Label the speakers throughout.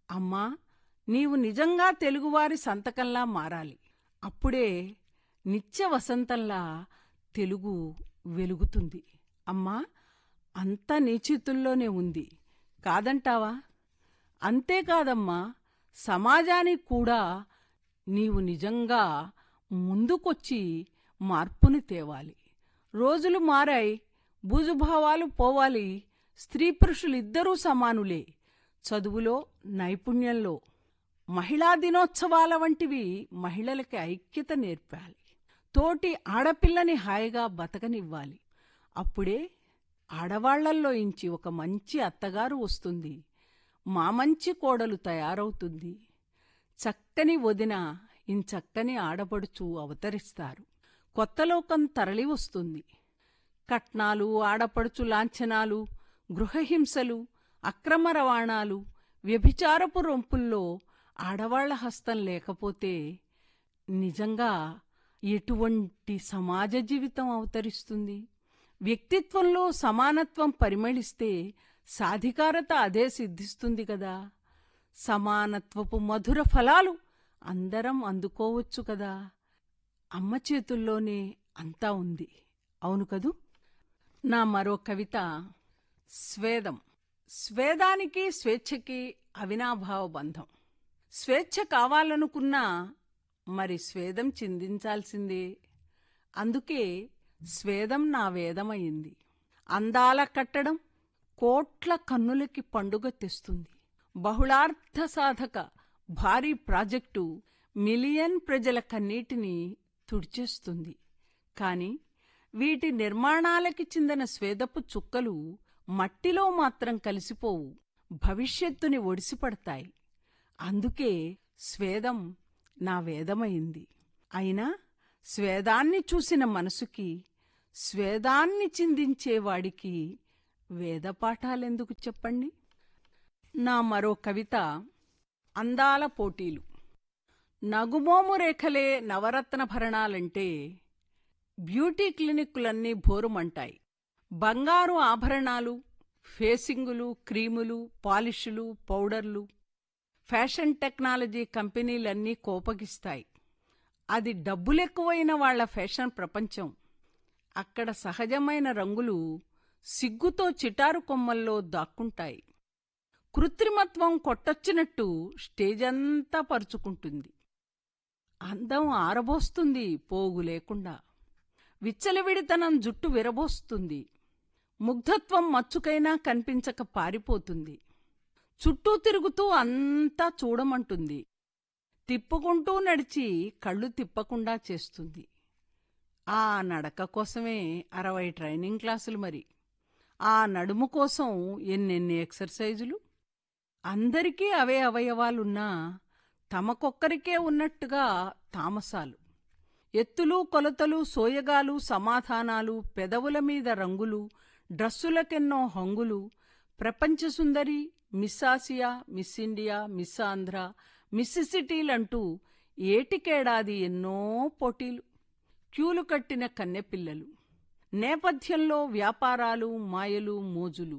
Speaker 1: అమ్మా నీవు నిజంగా తెలుగువారి సంతకంలా మారాలి అప్పుడే నిత్య వసంతంలా తెలుగు వెలుగుతుంది అమ్మా అంతా నీ చేతుల్లోనే ఉంది కాదంటావా అంతేకాదమ్మా సమాజానికి కూడా నీవు నిజంగా ముందుకొచ్చి మార్పుని తేవాలి రోజులు మారాయి బూజుభావాలు పోవాలి స్త్రీ పురుషులిద్దరూ సమానులే చదువులో నైపుణ్యంలో మహిళా దినోత్సవాల వంటివి మహిళలకి ఐక్యత నేర్పాలి తోటి ఆడపిల్లని హాయిగా బతకనివ్వాలి అప్పుడే ఆడవాళ్లల్లో ఇంచి ఒక మంచి అత్తగారు వస్తుంది మా మంచి కోడలు తయారవుతుంది చక్కని వదిన ఇంచక్కని ఆడపడుచు అవతరిస్తారు కొత్తలోకం తరలి వస్తుంది కట్నాలు ఆడపడుచు లాంఛనాలు గృహహింసలు అక్రమ రవాణాలు వ్యభిచారపు రొంపుల్లో ఆడవాళ్ల హస్తం లేకపోతే నిజంగా ఎటువంటి సమాజ జీవితం అవతరిస్తుంది వ్యక్తిత్వంలో సమానత్వం పరిమళిస్తే సాధికారత అదే సిద్ధిస్తుంది కదా సమానత్వపు మధుర ఫలాలు అందరం అందుకోవచ్చు కదా అమ్మ చేతుల్లోనే అంతా ఉంది అవును కదూ నా మరో కవిత స్వేదం స్వేదానికి స్వేచ్ఛకి అవినాభావ బంధం స్వేచ్ఛ కావాలనుకున్నా మరి స్వేదం చిందించాల్సిందే అందుకే స్వేదం నా వేదమయింది అందాల కట్టడం కోట్ల కన్నులకి పండుగ తెస్తుంది బహుళార్థ సాధక భారీ ప్రాజెక్టు మిలియన్ ప్రజల కన్నీటిని తుడిచేస్తుంది కాని వీటి నిర్మాణాలకి చెందిన స్వేదపు చుక్కలు మట్టిలో మాత్రం కలిసిపోవు భవిష్యత్తుని ఒడిసిపడతాయి అందుకే స్వేదం నా వేదమైంది అయినా స్వేదాన్ని చూసిన మనసుకి స్వేదాన్ని చిందించేవాడికి వేదపాఠాలెందుకు చెప్పండి నా మరో కవిత అందాల పోటీలు నగుమోము రేఖలే నవరత్న భరణాలంటే బ్యూటీ క్లినిక్కులన్నీ భోరుమంటాయి బంగారు ఆభరణాలు ఫేసింగులు క్రీములు పాలిషులు పౌడర్లు ఫ్యాషన్ టెక్నాలజీ కంపెనీలన్నీ కోపగిస్తాయి అది డబ్బులెక్కువైన వాళ్ల ఫ్యాషన్ ప్రపంచం అక్కడ సహజమైన రంగులు సిగ్గుతో చిటారు కొమ్మల్లో దాక్కుంటాయి కృత్రిమత్వం కొట్టొచ్చినట్టు స్టేజంతా పరుచుకుంటుంది అందం ఆరబోస్తుంది పోగు లేకుండా విచ్చలవిడితనం జుట్టు విరబోస్తుంది ముగ్ధత్వం మచ్చుకైనా కనిపించక పారిపోతుంది చుట్టూ తిరుగుతూ అంతా చూడమంటుంది తిప్పుకుంటూ నడిచి కళ్ళు తిప్పకుండా చేస్తుంది ఆ నడక కోసమే అరవై ట్రైనింగ్ క్లాసులు మరి ఆ నడుము కోసం ఎన్నెన్ని ఎక్సర్సైజులు అందరికీ అవే అవయవాలున్నా తమకొక్కరికే ఉన్నట్టుగా తామసాలు ఎత్తులు కొలతలు సోయగాలు సమాధానాలు పెదవుల మీద రంగులు డ్రస్సులకెన్నో హంగులు ప్రపంచ సుందరి miss Asia miss India miss Andhra మిస్సిసిటీలంటూ ఏటికేడాది ఎన్నో పోటీలు క్యూలు కట్టిన కన్నెపిల్లలు నేపథ్యంలో వ్యాపారాలు మాయలు మోజులు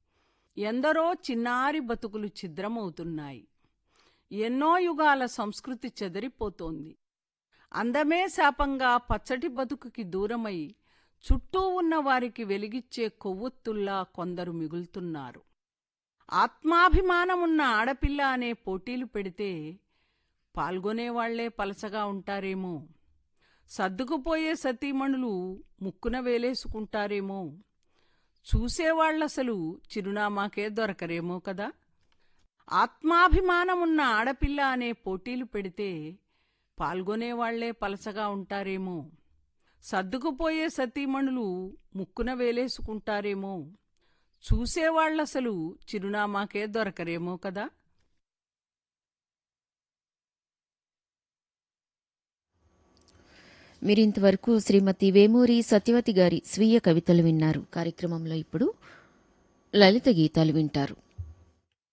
Speaker 1: ఎందరో చిన్నారి బతుకులు ఛిద్రమవుతున్నాయి ఎన్నో యుగాల సంస్కృతి చెదరిపోతోంది అందమే శాపంగా పచ్చటి బతుకుకి దూరమై చుట్టూ ఉన్న వారికి వెలిగిచ్చే కొవ్వొత్తుల్లా కొందరు మిగులుతున్నారు ఆత్మాభిమానమున్న ఆడపిల్ల అనే పోటీలు పెడితే పాల్గొనేవాళ్లే పలసగా ఉంటారేమో సర్దుకుపోయే సతీమణులు ముక్కున వేలేసుకుంటారేమో చూసేవాళ్లసలు చిరునామాకే దొరకరేమో కదా ఆత్మాభిమానమున్న ఆడపిల్ల అనే పోటీలు పెడితే పాల్గొనేవాళ్లే పలసగా ఉంటారేమో సర్దుకుపోయే సతీమణులు ముక్కున వేలేసుకుంటారేమో చూసేవాళ్లసలు చిరునామాకే దొరకరేమో కదా
Speaker 2: మీరింతవరకు శ్రీమతి వేమూరి సత్యవతి గారి స్వీయ కవితలు విన్నారు కార్యక్రమంలో ఇప్పుడు లలిత గీతాలు వింటారు